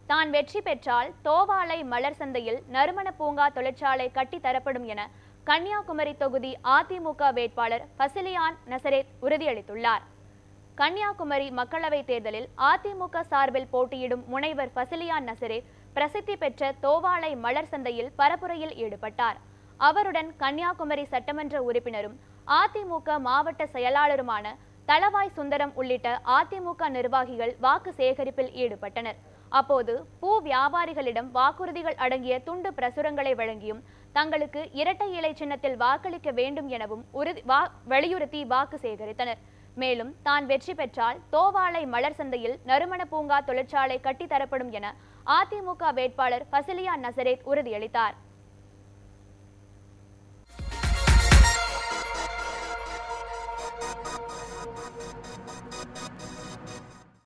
தான் வெற்றி பெற்றால் தோவாளை மலர் சந்தையில் நறுமண பூங்கா தொழிற்சாலை கட்டித் தரப்படும் என கன்னியாகுமரி தொகுதி அதிமுக வேட்பாளர் பசிலியான் நசரேத் உறுதியளித்துள்ளார் கன்னியாகுமரி மக்களவைத் தேர்தலில் அதிமுக சார்பில் போட்டியிடும் முனைவர் பசிலியான் நசரேத் பிரசித்தி பெற்ற தோவாளை மலர் சந்தையில் பரப்புரையில் ஈடுபட்டார் அவருடன் கன்னியாகுமரி சட்டமன்ற உறுப்பினரும் அதிமுக மாவட்ட செயலாளருமான தளவாய் சுந்தரம் உள்ளிட்ட அதிமுக நிர்வாகிகள் வாக்கு சேகரிப்பில் ஈடுபட்டனர் அப்போது பூ வியாபாரிகளிடம் வாக்குறுதிகள் அடங்கிய துண்டு பிரசுரங்களை வழங்கியும் தங்களுக்கு இரட்டை இலை சின்னத்தில் வாக்களிக்க வேண்டும் எனவும் உறுதி வா வலியுறுத்தி வாக்கு சேகரித்தனர் மேலும் தான் வெற்றி பெற்றால் தோவாளை மலர் சந்தையில் நறுமண பூங்கா தொழிற்சாலை கட்டித்தரப்படும் என அதிமுக வேட்பாளர் பசிலியா நசரேத் உறுதியளித்தார்